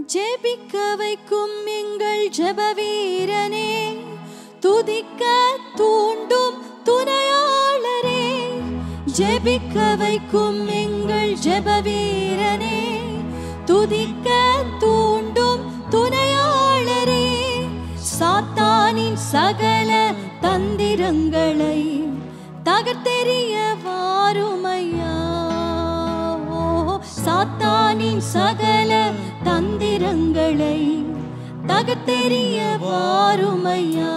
ஜெபிக்க வைக்கும் எங்கள் ஜெப வீரனே துதிக்க தூண்டும் துணையாளரே ஜெபிக்க வைக்கும் எங்கள் ஜெப வீரனே துதிக்க தூண்டும் துணையாளரே சாத்தானின் சகல தந்திரங்களை தகர்த்தெறிய வாருமையா ஓ, சாத்தானின் சகல தந்திரங்களை தகர்த்தெறிய வாருமையா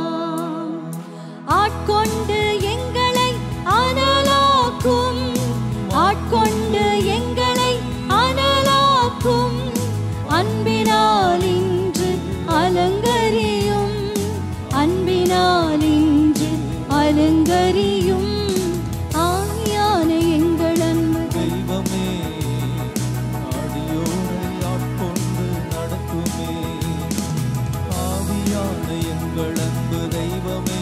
ஆட்கொண்டு எங்களை அனலாக்கும் ஆட்கொண்டு எங்களை அனலாக்கும் அன்பினால் இன்று அலங்கரியும் அன்பினால் இன்று அலங்கரியும் ஆயான எங்கள் அன்பு தெய்வமே அடியோரை ஆட்கொண்டு நடத்துமே ஆவியான எங்கள் அன்பு தெய்வமே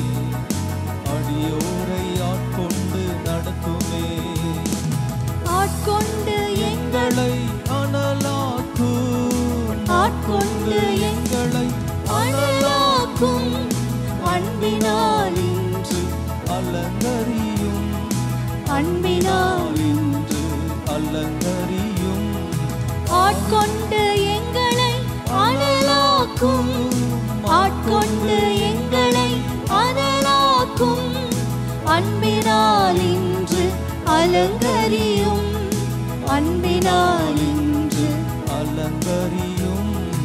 அடியோரை ஆட்கொண்டு நடத்துமே ஆட்கொண்டு எங்கள் எங்களை அனலாக்கும் ஆட்கொண்டு எங்களை அனலாக்கும் அன்பினால் இன்று அலங்கரியும் அன்பினால் இன்று அலங்கரியும் ஆட்கொண்டு எங்களை அனலாக்கும் ஆட்கொண்டு எங்களை அனலாக்கும் அன்பினால் இன்று அலங்கரியும் அன்பினால் இன்று அலங்கரியும்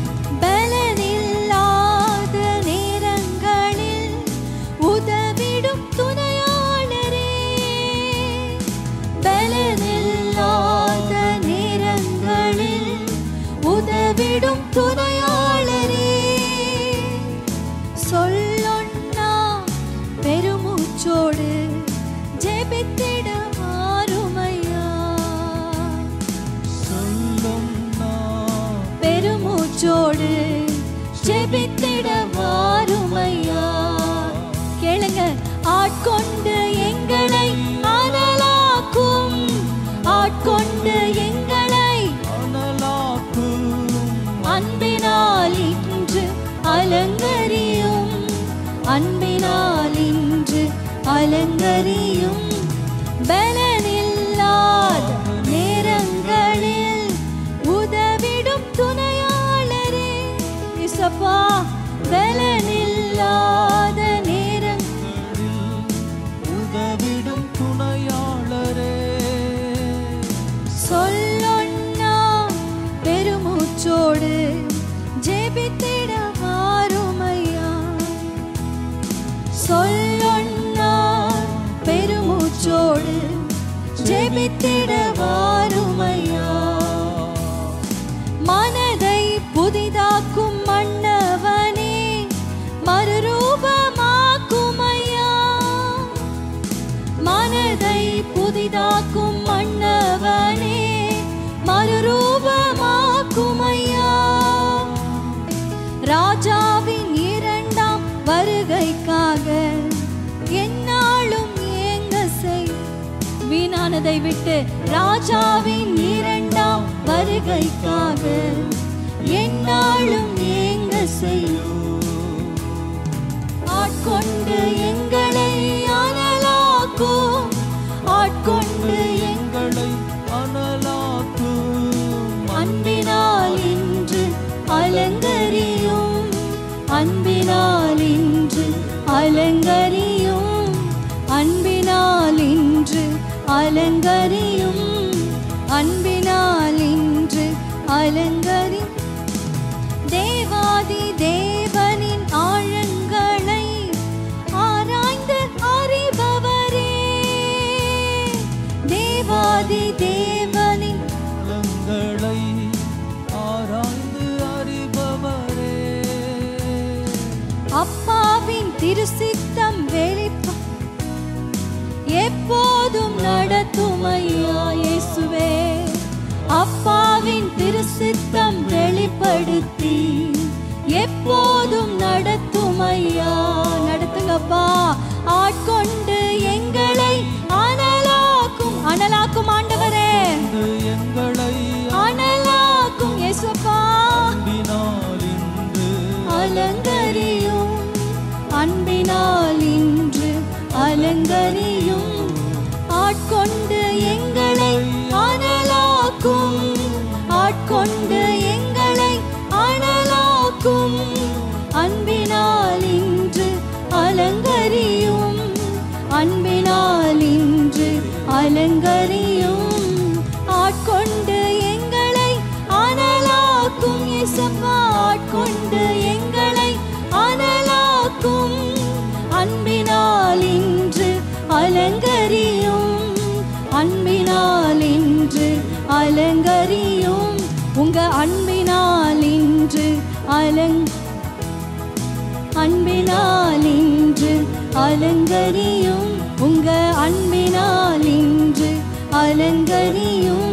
பலனில்லாத நேரங்களில் உதவிடும் துணையாளரே பலனில்லாத நேரங்களில் உதவிடும் துணையாளரே சொல்லொன்னா பெருமூச்சோடு ஜெபித்திட மாறுமையா சொல்லும் நான் பெருமூச்சோடு ஜெபித்திட வாருமையா கேளுங்க ஆட்கொண்டு எங்களை அனலாக்கும் ஆட்கொண்டு எங்களை அனலாக்கும் அன்பினால் இன்று அலங்கரியும் அன்பினால் இன்று அலங்கரியும் பலனில்லாத நேரங்களில் உதவிடும் துணையாளரே இசப்பா பலனில்லாத நேரம் உதவிடும் துணையாளரே சொல்லொன்னா பெருமூச்சோடு ஜெபித்திட வாருமையா சொல்லொன்னா பெருமூச்சோடு ஜெபித்திட வாருமையா மனதை புதிதாக்கும் மன்னவனே மறுரூபமாக்குமையா மனதை புதிதாக்கும் மன்னவனே மறுரூபமாக்குமையா ராஜாவின் இரண்டாம் வருகைக்காக என்னாலும் ஏங்க செய் வீணானதை விட்டு ராஜாவின் இரண்டாம் வருகைக்காக என்னாலும் ஏங்க செய்யும் ஆட்கொண்டு எங்களை அனலாக்கும் ஆட்கொண்டு எங்கள் எங்களை அனலாக்கும் அன்பினால் இன்று அலங்கரியும் அன்பினால் இன்று அலங்கரியும் அன்பினால் இன்று அலங்கரியும் அன்பினால் இன்று அலங்கரி தேவாதி தேவனின் ஆழங்களை ஆராய்ந்து அறிபவரே தேவாதி தேவனின் உள்ளங்களை ஆராய்ந்து அறிபவரே அப்பாவின் திருசித்தம் வெளிப்ப எப்போதும் நடத்துமையா இயேசுவே அப்பாவின் திருசித்தம் வெளிப்படுத்தி எப்போதும் நடத்துமையா நடத்துங்கப்பா ஆட்கொண்டு எங்களை அனலாக்கும் அனலாக்கும் ஆண்டவரே இது எங்களை அனலாக்கும் இயேசுப்பா உங்க அன்பினால் இன்று அலங் அன்பினால் இன்று அலங்கரியும் உங்க அன்பினால் இன்று அலங்கரியும்